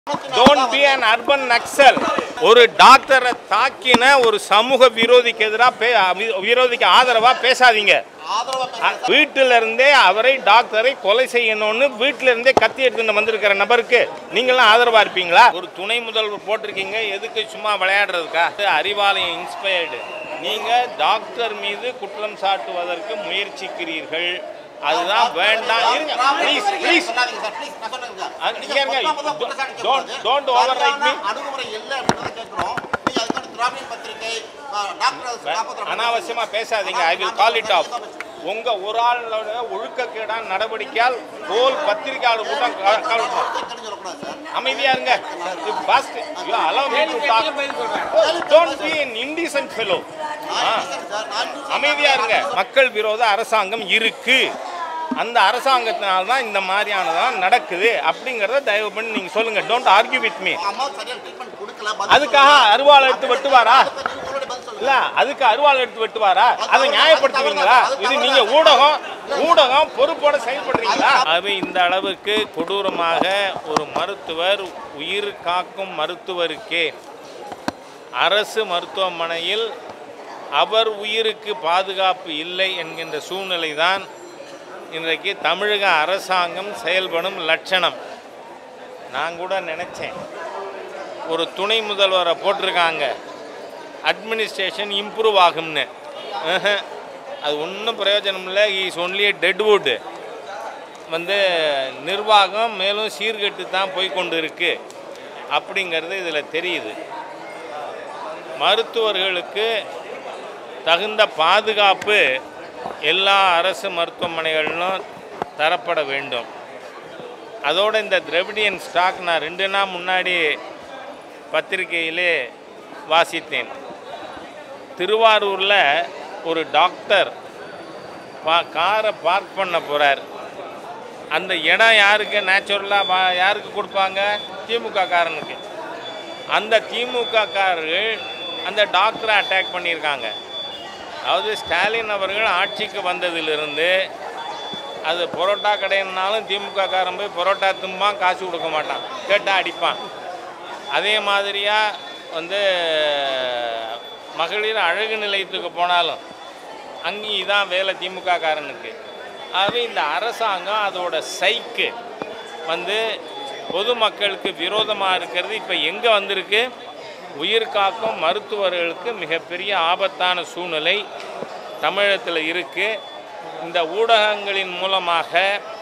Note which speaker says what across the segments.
Speaker 1: Don't be an urban Naxal ஒரு டாக்டரை தாக்கின ஒரு சமூக விரோதிக்கு எதிராக விரோதிக்கு ஆதரவா பேசாதீங்க அ- வீட்டில இருந்தே அவரை டாக்டரை கொலை செய்யணும்னு வீட்டில இருந்தே கத்தி எடுத்துட்டு வந்திருக்கிற நபருக்கு நீங்களாம் ஆதரவா இருப்பீங்களா ஒரு துணை முதல்வர் போட்டிருக்கீங்க எதுக்கு சும்மா விளையாடுறதுக்கா இது அறிவாலயம் இன்ஸ்பயர்டு நீங்க டாக்டர் மீது குற்றம் சாட்டுவதற்கு முயற்சிக்கிறீர்கள் அதுதான் வேண்டாம் இருங்க please please don't override me.
Speaker 2: அணுகுமுறை இல்லை அப்படின்றத கேட்கிறோம் நீங்க அதுக்கான திராவிட பத்திரிகை அஹ், டாக்டர் அதை காப்பாத்துற
Speaker 1: அனாவசியமா பேசாதீங்க I will call it off உங்க ஒரு ஆளோட ஒழுக்கக்கேடான நடவடிக்கையால் கோல் பத்திரிகையாளர் கூட்டம் க- கலக்கும்.
Speaker 2: தெரிஞ்சிடக்கூடாது சார்
Speaker 1: அமைதியா இருங்க first you allow me to talk don't be an indecent fellow ஆ
Speaker 2: சார் நான்
Speaker 1: அமைதியா இருங்க மக்கள் விரோத அரசாங்கம் இருக்கு அந்த அரசாங்கத்தினால தான் இந்த மாதிரியானதெல்லாம் நடக்குது அப்படிங்கறத தயவு பண்ணி நீங்க சொல்லுங்க டோன்ட் ஆர்கியூ வித் மீ
Speaker 2: அம்மா சரியான ட்ரீட்மெண்ட் கொடுக்கல பதில்
Speaker 1: அதுக்காக அருவாள் எடுத்து வெட்டுவாரா
Speaker 2: சொல்லுங்க. நீங்க உங்களுடைய பதில் சொல்லுங்க
Speaker 1: இல்ல அதுக்கு அருவாள் எடுத்து வெட்டுவாரா அதை நியாயப்படுத்துவீங்களா இது நீங்க ஊடகம் ஊடகம் பொறுப்போட செயல்படுறீங்களா அது இந்த அளவுக்கு கொடூரமாக ஒரு மருத்துவர் உயிர் காக்கும் மருத்துவருக்கே அரசு மருத்துவமனையில் அவர் உயிருக்கு பாதுகாப்பு இல்லை என்கின்ற சூழ்நிலை தான் இன்றைக்கு தமிழக அரசாங்கம் செயல்படும் லட்சணம் நான் கூட நினச்சேன் ஒரு துணை முதல்வரை போட்டிருக்காங்க அட்மினிஸ்ட்ரேஷன் இம்ப்ரூவ் ஆகும்னு ஆஹா. அது ஒன்றும் பிரயோஜனம் இல்லை இஸ் ஒன்லி டெட்வுட் வந்து நிர்வாகம் மேலும் சீர்கெட்டு தான் போய் கொண்டு இருக்கு அப்படிங்கிறது இதில் தெரியுது மருத்துவர்களுக்கு தகுந்த பாதுகாப்பு எல்லா அரசு மருத்துவமனைகளிலும் தரப்பட வேண்டும் அதோட இந்த திரவிடியன் ஸ்டாக் நான் ரெண்டு நாள் முன்னாடி பத்திரிகையிலே வாசித்தேன் திருவாரூரில் ஒரு டாக்டர் பா காரை பார்க் பண்ண போகிறார் அந்த இடம் யாருக்கு நேச்சுரலாக யாருக்கு கொடுப்பாங்க திமுக காரனுக்கு அந்த திமுக காரர்கள் அந்த டாக்டரை அட்டாக் பண்ணியிருக்காங்க அதாவது ஸ்டாலின் அவர்கள் ஆட்சிக்கு வந்ததிலிருந்து அது பரோட்டா கடைன்னாலும் திமுக காரன் போய் பரோட்டா திம்பான் காசு கொடுக்க மாட்டான் கேட்டால் அடிப்பான் அதே மாதிரியாக வந்து மகளிர் அழகு நிலையத்துக்கு போனாலும் அங்கேயும் இதான் வேலை திமுக காரனுக்கு ஆகவே இந்த அரசாங்கம் அதோட சைக்கு வந்து பொதுமக்களுக்கு விரோதமாக இருக்கிறது இப்போ எங்கே வந்திருக்கு உயிர் காக்கும் மருத்துவர்களுக்கு மிகப்பெரிய ஆபத்தான சூழ்நிலை தமிழகத்தில் இருக்குது இந்த ஊடகங்களின் மூலமாக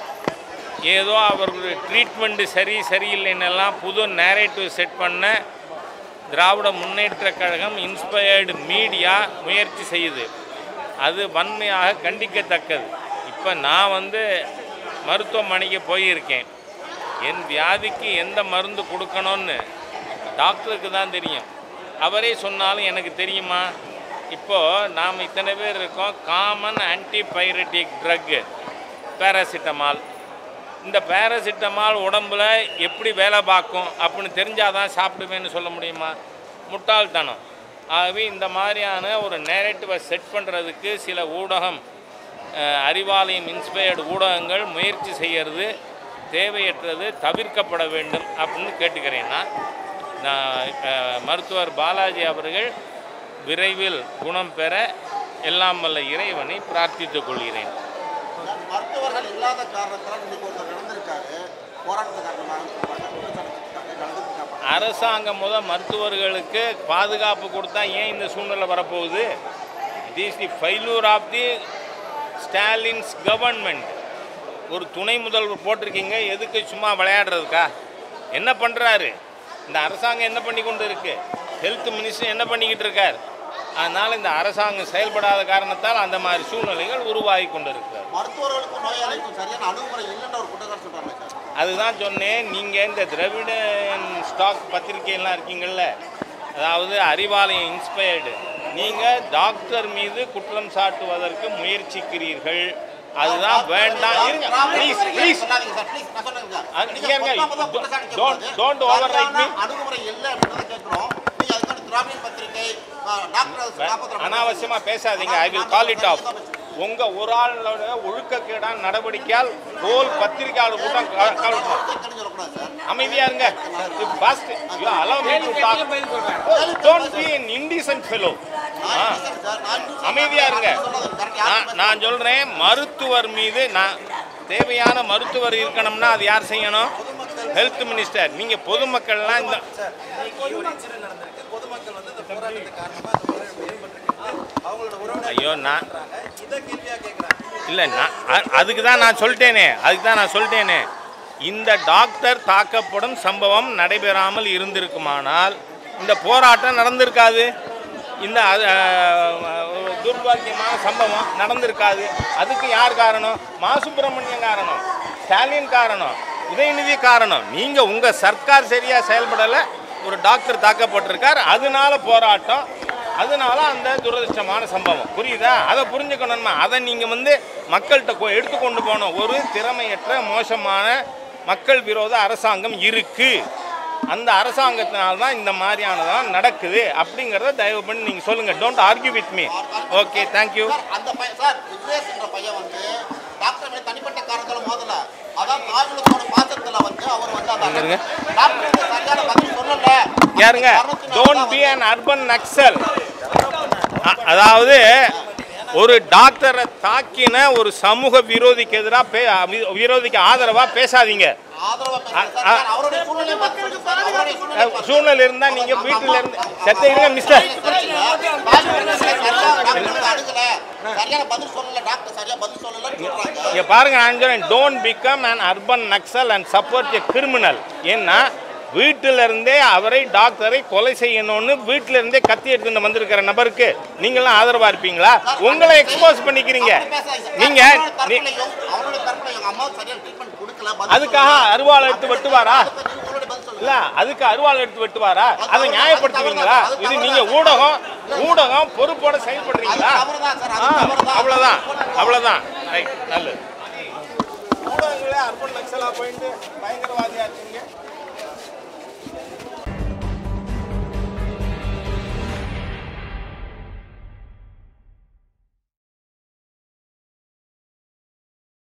Speaker 1: ஏதோ அவர்களுடைய ட்ரீட்மெண்ட்டு சரி சரியில்லைன்னெல்லாம் புது நேரேட்டிவ் செட் பண்ண திராவிட முன்னேற்றக் கழகம் இன்ஸ்பயர்டு மீடியா முயற்சி செய்யுது அது வன்மையாக கண்டிக்கத்தக்கது இப்போ நான் வந்து மருத்துவமனைக்கு போயிருக்கேன் என் வியாதிக்கு எந்த மருந்து கொடுக்கணும்னு டாக்டருக்கு தான் தெரியும் அவரே சொன்னாலும் எனக்கு தெரியுமா இப்போது நாம் இத்தனை பேர் இருக்கோம் காமன் ஆன்டிபைரட்டிக் ட்ரக்கு பேராசிட்டமால் இந்த பேராசிட்டமால் உடம்புல எப்படி வேலை பார்க்கும் அப்படின்னு தெரிஞ்சால் தான் சாப்பிடுவேன்னு சொல்ல முடியுமா முட்டாள்தனம் ஆகவே இந்த மாதிரியான ஒரு நேரேட்டிவை செட் பண்ணுறதுக்கு சில ஊடகம் அஹ், அறிவாலயம் இன்ஸ்பயர்டு ஊடகங்கள் முயற்சி செய்கிறது தேவையற்றது தவிர்க்கப்பட வேண்டும் அப்படின்னு கேட்டுக்கிறேன் நான் நான் அஹ், மருத்துவர் பாலாஜி அவர்கள் விரைவில் குணம் பெற எல்லாம் வல்ல இறைவனை பிரார்த்தித்துக் கொள்கிறேன்
Speaker 2: மருத்துவர்கள் இல்லாத காரணத்தால் இன்னைக்கு ஒருத்தர் நடந்திருக்காரு போராட்டத்து காரணமாக சொல்றாங்க குற்றச்சாட்டு நடந்திருக்காங்க
Speaker 1: அரசாங்கம் முத மருத்துவர்களுக்கு பாதுகாப்பு கொடுத்தா ஏன் இந்த சூழ்நிலை வரப்போகுது it is the failure of the Stalin's government ஒரு துணை முதல்வர் போட்டிருக்கீங்க எதுக்கு சும்மா விளையாடுறதுக்கா என்ன பண்ணுறாரு இந்த அரசாங்கம் என்ன பண்ணி கொண்டு இருக்கு ஹெல்த் மினிஸ்டர் என்ன பண்ணிக்கிட்டு இருக்கார் அதனால் இந்த அரசாங்கம் செயல்படாத காரணத்தால் அந்த மாதிரி சூழ்நிலைகள் உருவாகி கொண்டு இருக்கிறார்
Speaker 2: மருத்துவர்களுக்கும் நோயாளிக்கும் சரியான அணுகுமுறை இல்லைன்ற ஒரு குற்றச்சாட்டு சொல்றாங்க சார்
Speaker 1: அதுதான் சொன்னேன் நீங்கள் இந்த திராவிடன் ஸ்டாக் பத்திரிகையெல்லாம் இருக்கீங்கள்ல அதாவது அறிவாலயம் இன்ஸ்பயர்டு நீங்கள் டாக்டர் மீது குற்றம் சாட்டுவதற்கு முயற்சிக்கிறீர்கள் அதுதான் வேண்டாம் இருங்க ப்ளீஸ் ப்ளீஸ்
Speaker 2: சொல்லாதீங்க சார் ப்ளீஸ் நான் சொல்றேன் சார்
Speaker 1: அது
Speaker 2: நீங்க
Speaker 1: ஏங்க,
Speaker 2: மொத்தமா மொத்தமா குற்றச்சாட்டு
Speaker 1: don't-
Speaker 2: கேட்கக்கூடாது.
Speaker 1: don't override me.
Speaker 2: சரியான அணுகுமுறை இல்லை அப்படின்றத கேட்கிறோம் நீங்க அதுக்கான திராவிட பத்திரிகை அஹ், டாக்டர் அதை காப்பாத்துற
Speaker 1: அனாவசியமாக பேசாதீங்க I will call it off உங்க ஒரு ஆளோட ஒழுக்கக்கேடான நடவடிக்கையால் போல் பத்திரிகையாளர் கூட்டம் க- கலக்கும்
Speaker 2: கேட்கணும்னு சொல்லக்கூடாது சார்
Speaker 1: அமைதியா இருங்க first you allow me to talk don't be an indecent fellow ஆ
Speaker 2: சார் நான்
Speaker 1: அமைதியா இருங்க
Speaker 2: சொன்னது correct.
Speaker 1: நான் நான் சொல்றேன் மருத்துவர் மீது நான் தேவையான மருத்துவர் இருக்கணும்னா அது யார் செய்யணும் ஹெல்த் மினிஸ்டர் நீங்க பொதுமக்கள்லாம் இந்த
Speaker 3: பொதுமக்கள் வந்து இந்த போராட்டத்து காரணமா இந்த முறை மேம்பட்டிருக்கிறது அவங்களோட உறவினர்
Speaker 1: ஐயோ நான்
Speaker 3: இதை கேள்வியா கேட்கிறாங்க
Speaker 1: இல்லை நான் அ- அதுக்கு தான் நான் சொல்லிட்டேனே அதுக்கு தான் நான் சொல்லிட்டேனே இந்த டாக்டர் தாக்கப்படும் சம்பவம் நடைபெறாமல் இருந்திருக்குமானால் இந்த போராட்டம் நடந்திருக்காது இந்த அ- அ- துர்பாக்கியமான சம்பவம் நடந்திருக்காது அதுக்கு யார் காரணம் மா சுப்பிரமணியம் காரணம் ஸ்டாலின் காரணம் உதயநிதி காரணம் நீங்கள் உங்கள் சர்க்கார் சரியாக செயல்படலை ஒரு டாக்டர் தாக்கப்பட்டிருக்கார் அதனால போராட்டம் அதனால அந்த துரதிருஷ்டமான சம்பவம் புரியுதா அதை புரிஞ்சுக்கணுமா அதை நீங்கள் வந்து மக்கள்கிட்ட கொ- எடுத்து கொண்டு போகணும் ஒரு திறமையற்ற மோசமான மக்கள் விரோத அரசாங்கம் இருக்கு அந்த அரசாங்கத்தினால தான் இந்த மாதிரியானதெல்லாம் நடக்குது அப்படிங்கிறத தயவு பண்ணி நீங்கள் சொல்லுங்கள் don't argue with me okay thank you
Speaker 2: sir அந்த பையன் சார் விக்னேஷ்ன்ற பையன் வந்து டாக்டர் மேல தனிப்பட்ட காரணத்தால மோதல அதான் தாய்மொழியோட பாசத்துல வந்து அவர் வந்து அந்த
Speaker 1: இருங்க.
Speaker 2: டாக்டர் வந்து சரியான பதில் சொல்லல
Speaker 1: யாருங்க don't be an urban Naxal அ- அதாவது ஒரு டாக்டரை தாக்கின ஒரு சமூக விரோதிக்கு எதிராக பே வி- விரோதிக்கு ஆதரவாக பேசாதீங்க
Speaker 2: ஆதரவா பேசுறாரு
Speaker 1: அ-
Speaker 2: சார். சார், அவருடைய சூழ்நிலை பார்த்து சொல்லுங்க சார். அவருடைய சூழ்நிலை
Speaker 1: அஹ், சூழ்நிலை இருந்தால் நீங்கள் வீட்டில் இருந்து செத்த இருங்க மிஸ்டர்
Speaker 2: சரியான பதில் சொல்லல டாக்டர் சரியா பதில் சொல்லலன்னு சொல்றாங்க
Speaker 1: இங்கே பாருங்க நான் சொல்றேன் don't become an urban Naxal and support a criminal ஏன்னா வீட்டில இருந்தே அவரை டாக்டரை கொலை செய்யணும்னு வீட்டில இருந்தே கத்தி எடுத்துட்டு வந்திருக்கிற நபருக்கு நீங்களாம் ஆதரவா இருப்பீங்களா உங்களை எக்ஸ்போஸ் பண்ணிக்கிறீங்க நீங்க நீ-
Speaker 2: அவருடைய தரப்புல எங்க அம்மா சரியான ட்ரீட்மெண்ட் கொடுக்கல பதில்
Speaker 1: அதுக்காக அருவாள் எடுத்து வெட்டுவாரா
Speaker 2: சொல்லல. உங்களுடைய பதில் சொல்லுங்க
Speaker 1: இல்ல அதுக்கு அருவாள் எடுத்து வெட்டுவாரா அதை நியாயப்படுத்துவீங்களா இது நீங்க ஊடகம் ஊடகம் பொறுப்போட செயல்படுறீங்களா
Speaker 2: அது தவறுதான் சார், அது
Speaker 1: ஆ,
Speaker 2: தவறுதான்.
Speaker 1: அவ்வளவுதான் அவ்வளவுதான் ரைட் நல்லது ஊடகங்களே அர்பன் நக்சலா போயிட்டு பயங்கரவாதியா இருக்கீங்க